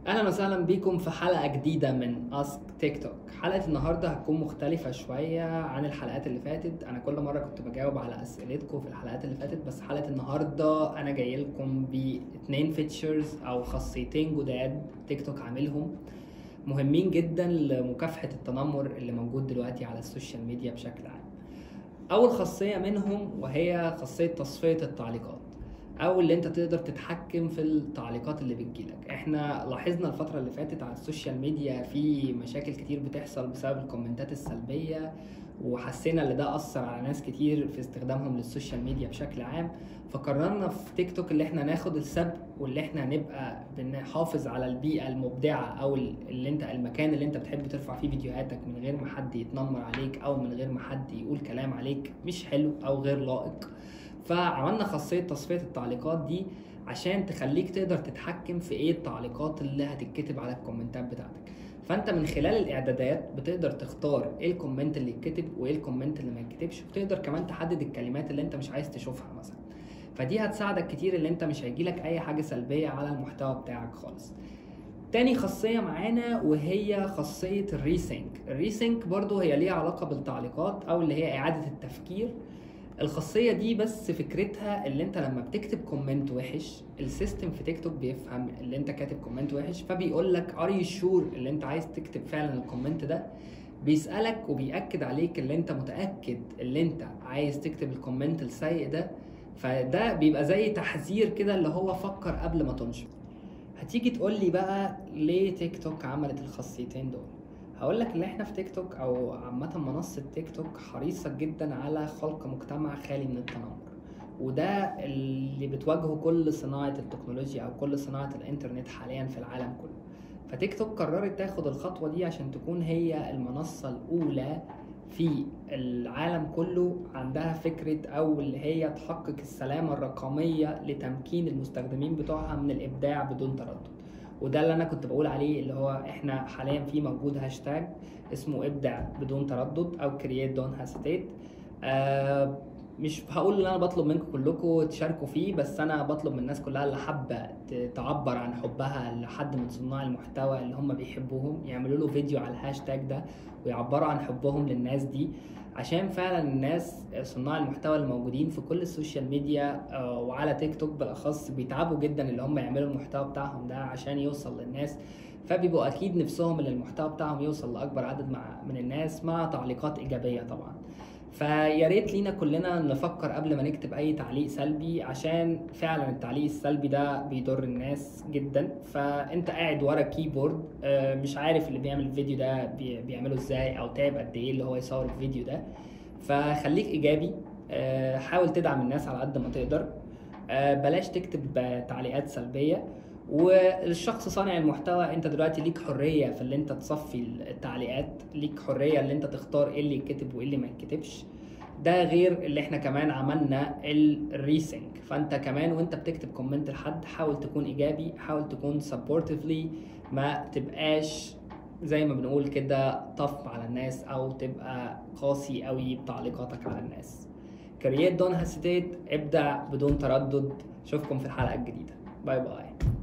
اهلا وسهلا بيكم في حلقه جديده من اسك تيك توك حلقه النهارده هتكون مختلفه شويه عن الحلقات اللي فاتت انا كل مره كنت بجاوب على اسئلتكم في الحلقات اللي فاتت بس حلقه النهارده انا جاي لكم باتنين فيتشرز او خاصيتين جداد تيك توك عاملهم مهمين جدا لمكافحه التنمر اللي موجود دلوقتي على السوشيال ميديا بشكل عام اول خاصيه منهم وهي خاصيه تصفيه التعليقات او اللي انت تقدر تتحكم في التعليقات اللي بتجيلك احنا لاحظنا الفتره اللي فاتت على السوشيال ميديا في مشاكل كتير بتحصل بسبب الكومنتات السلبيه وحسينا ان ده اثر على ناس كتير في استخدامهم للسوشيال ميديا بشكل عام فقررنا في تيك توك اللي احنا ناخد السبق واللي احنا نبقى بنحافظ على البيئه المبدعه او اللي انت المكان اللي انت بتحب ترفع فيه فيديوهاتك من غير ما حد يتنمر عليك او من غير ما حد يقول كلام عليك مش حلو او غير لائق فعملنا خاصيه تصفيه التعليقات دي عشان تخليك تقدر تتحكم في ايه التعليقات اللي هتتكتب على الكومنتات بتاعتك فانت من خلال الاعدادات بتقدر تختار ايه الكومنت اللي يتكتب وايه الكومنت اللي ما يتكتبش وتقدر كمان تحدد الكلمات اللي انت مش عايز تشوفها مثلا فدي هتساعدك كتير اللي انت مش هيجيلك اي حاجه سلبيه على المحتوى بتاعك خالص تاني خاصية معانا وهي خاصية الريسينك الريسينك برضو هي ليها علاقة بالتعليقات أو اللي هي إعادة التفكير الخاصية دي بس فكرتها اللي انت لما بتكتب كومنت وحش السيستم في تيك توك بيفهم اللي انت كاتب كومنت وحش فبيقول لك ار يو شور اللي انت عايز تكتب فعلا الكومنت ده بيسألك وبيأكد عليك اللي انت متأكد اللي انت عايز تكتب الكومنت السيء ده فده بيبقى زي تحذير كده اللي هو فكر قبل ما تنشر هتيجي تقول لي بقى ليه تيك توك عملت الخاصيتين دول هقول لك ان احنا في تيك توك او عامه منصه تيك توك حريصه جدا على خلق مجتمع خالي من التنمر وده اللي بتواجهه كل صناعه التكنولوجيا او كل صناعه الانترنت حاليا في العالم كله فتيك توك قررت تاخد الخطوه دي عشان تكون هي المنصه الاولى في العالم كله عندها فكرة أو اللي هي تحقق السلامة الرقمية لتمكين المستخدمين بتوعها من الإبداع بدون تردد وده اللي انا كنت بقول عليه اللي هو احنا حاليا في موجود هاشتاج اسمه ابدع بدون تردد او كرييت دون هاسيتيت آه مش هقول ان انا بطلب منكم كلكم تشاركوا فيه بس انا بطلب من الناس كلها اللي حابه تعبر عن حبها لحد من صناع المحتوى اللي هم بيحبوهم يعملوا له فيديو على الهاشتاج ده ويعبروا عن حبهم للناس دي عشان فعلا الناس صناع المحتوى الموجودين في كل السوشيال ميديا وعلى تيك توك بالاخص بيتعبوا جدا اللي هم يعملوا المحتوى بتاعهم ده عشان يوصل للناس فبيبقوا اكيد نفسهم ان المحتوى بتاعهم يوصل لاكبر عدد مع من الناس مع تعليقات ايجابيه طبعا فيا ريت لينا كلنا نفكر قبل ما نكتب اي تعليق سلبي عشان فعلا التعليق السلبي ده بيضر الناس جدا فانت قاعد ورا كيبورد مش عارف اللي بيعمل الفيديو ده بيعمله ازاي او تعب قد ايه اللي هو يصور الفيديو ده فخليك ايجابي حاول تدعم الناس على قد ما تقدر بلاش تكتب تعليقات سلبيه والشخص صانع المحتوى انت دلوقتي ليك حريه في اللي انت تصفي التعليقات ليك حريه اللي انت تختار ايه اللي يتكتب وايه اللي ما يتكتبش ده غير اللي احنا كمان عملنا الريسنج فانت كمان وانت بتكتب كومنت لحد حاول تكون ايجابي حاول تكون سبورتيفلي ما تبقاش زي ما بنقول كده طف على الناس او تبقى قاسي قوي بتعليقاتك على الناس كرييت دون هاسيتيت ابدع بدون تردد اشوفكم في الحلقه الجديده باي باي